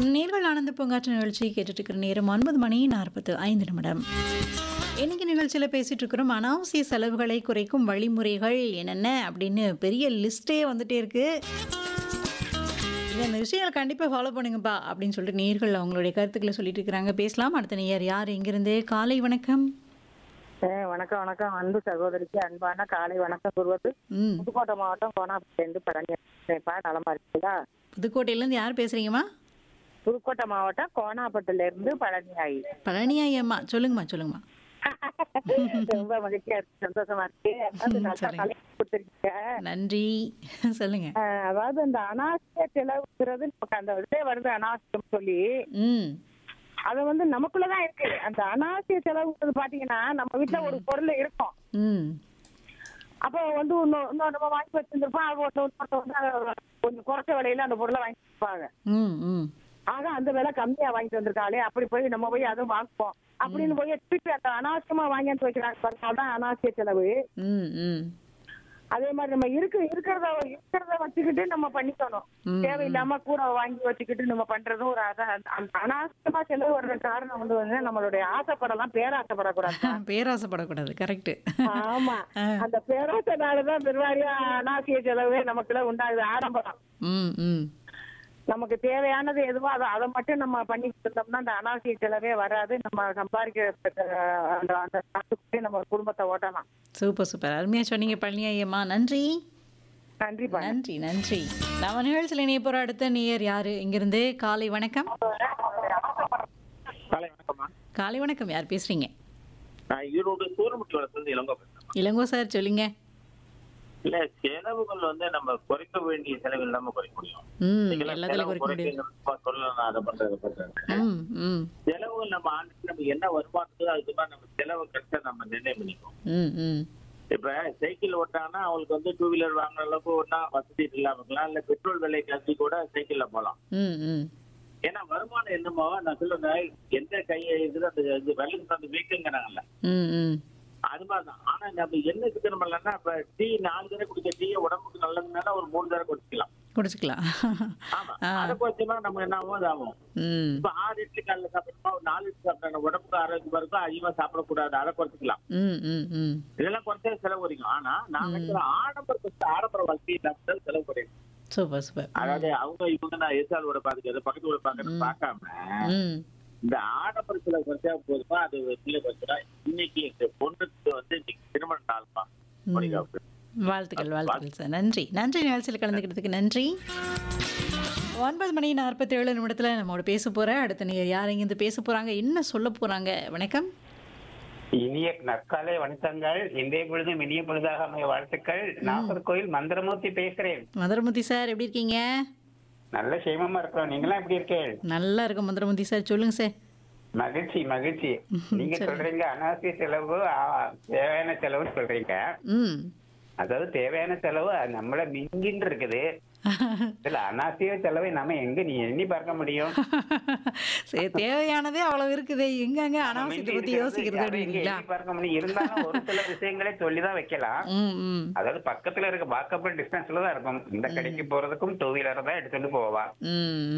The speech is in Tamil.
நேர்கள் ஆனந்த பூங்காற்று நிகழ்ச்சி கேட்டுட்டு இருக்கிற நேரம் ஒன்பது மணி நாற்பத்து ஐந்து நிமிடம் இன்னைக்கு நிகழ்ச்சியில் பேசிட்டு இருக்கிறோம் அனாவசிய செலவுகளை குறைக்கும் வழிமுறைகள் என்னென்ன அப்படின்னு பெரிய லிஸ்ட்டே வந்துட்டே இருக்கு இது அந்த விஷயங்களை கண்டிப்பாக ஃபாலோ பண்ணுங்கப்பா அப்படின்னு சொல்லிட்டு நேர்கள் அவங்களுடைய கருத்துக்களை சொல்லிட்டு இருக்கிறாங்க பேசலாம் அடுத்த நேயர் யார் எங்கிருந்து காலை வணக்கம் ஏ, வணக்கம் வணக்கம் அன்பு சகோதரிக்கு அன்பான காலை வணக்கம் கூறுவது ம் புதுக்கோட்டை மாவட்டம் கோனாப்பேருந்து பழனி பா நலமா இருக்குதா புதுக்கோட்டையிலேருந்து யார் பேசுறீங்கம்மா புதுக்கோட்டை மாவட்டம் கோனாப்பட்டுல இருந்து பழனி ஆகி பழனியா ஐயம்மா சொல்லுங்கம்மா சொல்லுங்கம்மா ரொம்ப மகிழ்ச்சியா இருக்கு சந்தோஷமா இருக்கு அதாவது நல்லா சரிங்க. தலைப்பு கொடுத்திருக்கீங்க. நன்றி சொல்லுங்க அஹ், அதாவது இந்த அனாவசிய செலவுங்கிறது நமக்கு அந்த இதே வருது அனாவசியம் சொல்லி ம் அது வந்து நமக்குள்ளதான் இருக்கு அந்த அனாவசிய செலவுங்கிறது பாத்தீங்கன்னா நம்ம வீட்டுல ஒரு பொருள் இருக்கும் ம் அப்போ வந்து இன்னொரு இன்னொரு நம்ம வாங்கி வச்சிருந்திருப்போம் அது ஒருத்த ஒருத்த வந்து அதை கொஞ்சம் குறைச்ச விலையில அந்த பொருளை வாங்கி கொடுப்பாங்க ம் ம் ஆக அந்த விலை கம்மியா வாங்கிட்டு வந்திருக்காளே அப்படி போய் நம்ம போய் அதுவும் வாங்குவோம் அப்படின்னு போய் திருப்பி அந்த அனாவசியமா வாங்கிட்டு வைக்கிறாங்க பாருங்க அதான் அனாவசிய செலவு ம் ம் அதே மாதிரி நம்ம இருக்கு இருக்கிறத இருக்கிறத வச்சுக்கிட்டு நம்ம பண்ணிக்கணும் ம், தேவையில்லாம கூட வாங்கி வச்சுக்கிட்டு நம்ம பண்றதும் ஒரு அதான் அந்த அனாவசியமா செலவு வர்ற காரணம் வந்து வந்து நம்மளுடைய ஆசைப்படலாம் பேராசைப்படக்கூடாது பேராசைப்படக்கூடாது கரெக்ட் ஆமா அந்த பேராசைனாலதான் பெருவாரியா அனாவசிய செலவு நமக்குள்ள உண்டாகுது ஆடம்பரம் ம் ம் நமக்கு தேவையானது எதுவோ அதை அதை மட்டும் நம்ம பண்ணி கொடுத்தோம்னா அந்த அனாவசிய செலவே வராது நம்ம சம்பாதிக்கிற அஹ், அந்த அந்த காசுக்குள்ளே நம்ம குடும்பத்தை ஓட்டலாம் சூப்பர் சூப்பர் அருமையாக சொன்னீங்க பழனி ஐயம்மா நன்றி நன்றிப்பா நன்றி நன்றி நம்ம நிகழ்ச்சியில் இணைய போகிற அடுத்த நேயர் யாரு இங்கிருந்து காலை வணக்கம் காலை வணக்கம்மா காலை வணக்கம் யார் பேசுறீங்க நான் ஈரோடு சூரமுட்டி வளர்ந்து இளங்கோ பேசுறேன் இளங்கோ சார் சொல்லுங்க இல்ல செலவுகள் வந்து நம்ம குறைக்க வேண்டிய செலவு இல்லாம குறைக்க முடியும் ம் நீங்களாம் எல்லாத்துலையும் செலவு குறைக்க முடியும் குறைக்கணும்னு சொல்லலாம் நான் அதை பண்றேன் இதை பண்றேன் ம் ம் செலவுகள் நம்ம ஆண்டுக்கு நம்ம என்ன வருமானத்தோ அதுக்கு தான் நம்ம செலவு கரெக்டா நம்ம நிர்ணயம் பண்ணிக்கணும் ம் ம் இப்ப சைக்கிள் ஓட்டாங்கன்னா அவங்களுக்கு வந்து டூ வீலர் வாங்குற அளவுக்கு ஒன்னா வசதி இல்லாம இருக்கலாம் இல்ல பெட்ரோல் விலை கம்மி கூட சைக்கிள்ல போகலாம் ம் ம் ஏன்னா வருமானம் என்னமோ நான் சொல்லுவேன் எந்த கையை இருக்குது அந்த இது வெள்ளம் அந்த வீக்குங்கிறாங்கல்ல ம் ம் அது மாதிரிதான் ஆனா நம்ம என்ன சிக்கனமில்லன்னா இப்ப டீ நாலு தடவை குடிக்க டீ உடம்புக்கு நல்லதுனால ஒரு மூணு தடவை குடிக்கலாம் குடிச்சுக்கலாம் ஆமா ஆ. அதை குறைச்சோம்னா நம்ம என்ன ஆகும் அது ஆகும் ம் இப்ப ஆறு இட்லி காலைல சாப்பிட்டோம் ஒரு நாலு இட்லி சாப்பிட்டோம் உடம்புக்கு ஆரோக்கியமா இருக்கும் அதிகமா சாப்பிடக்கூடாது அதை குறைச்சிக்கலாம் ம் ம் ம் இதெல்லாம் குறைச்சா செலவு குறைக்கும் ஆனா நான் நினைக்கிற ஆடம்பர ஆடம்பர வாழ்க்கையை நம்ம செலவு குறையும் சூப்பர் சூப்பர் அதாவது அவங்க இவங்க நான் எதிர்த்தால் விட பாத்துக்கிறது பக்கத்து விட பாக்குறது பார்க்காம ம் இந்த ஆடம்பர செலவு குறைச்சா போதுமா அது பிள்ளை குறைச்சா இன்னைக்கு இந்த பொண்ணுக்கு வந்து இன்னைக்கு திருமண நாள்ப்பா மோனிகாவுக்கு வாழ்த்துக்கள் வாழ்த்துக்கள் சார் நன்றி நன்றி நிகழ்ச்சியில் கலந்துக்கிறதுக்கு நன்றி ஒன்பது மணி நாற்பத்தி ஏழு நிமிடத்தில் நம்மளோட பேச போகிற அடுத்த நீர் யார் இங்கேருந்து பேச போகிறாங்க என்ன சொல்ல போகிறாங்க வணக்கம் இனிய நற்காலை வணக்கங்கள் இன்றைய பொழுதும் இனிய பொழுதாக அமைய வாழ்த்துக்கள் நாகர்கோயில் மந்திரமூர்த்தி பேசுறேன் மதுரமுத்தி சார் எப்படி இருக்கீங்க நல்ல சேமமா இருக்கிறோம் நீங்களாம் எப்படி இருக்கீங்க நல்லா இருக்கும் மதுரமுத்தி சார் சொல்லுங்க சார் மகிழ்ச்சி மகிழ்ச்சி நீங்க சொல்றீங்க அனாவசிய செலவு ஆ, தேவையான செலவு சொல்றீங்க ம் அதாவது தேவையான செலவு அது நம்மள மிங்கின்னு இருக்குது இதுல அனாவசிய செலவை நம்ம எங்க நீ எண்ணி பார்க்க முடியும் சரி தேவையானதே அவ்வளவு இருக்குதே எங்கங்க அனாவசியத்தை பற்றி மிஞ்சி யோசிக்கிறது இருக்கிறது யாரும் எங்க அப்படிங்களா எண்ணி பார்க்க முடியும் இருந்தாலும் ஒரு சில விஷயங்களை சொல்லிதான் வைக்கலாம் ம் ம் அதாவது பக்கத்துல இருக்க வாக்கபிள் டிஸ்டன்ஸ்ல தான் இருக்கும் இந்த கடைக்கு போறதுக்கும் டூ வீலர் தான் எடுத்துட்டு போவா ம்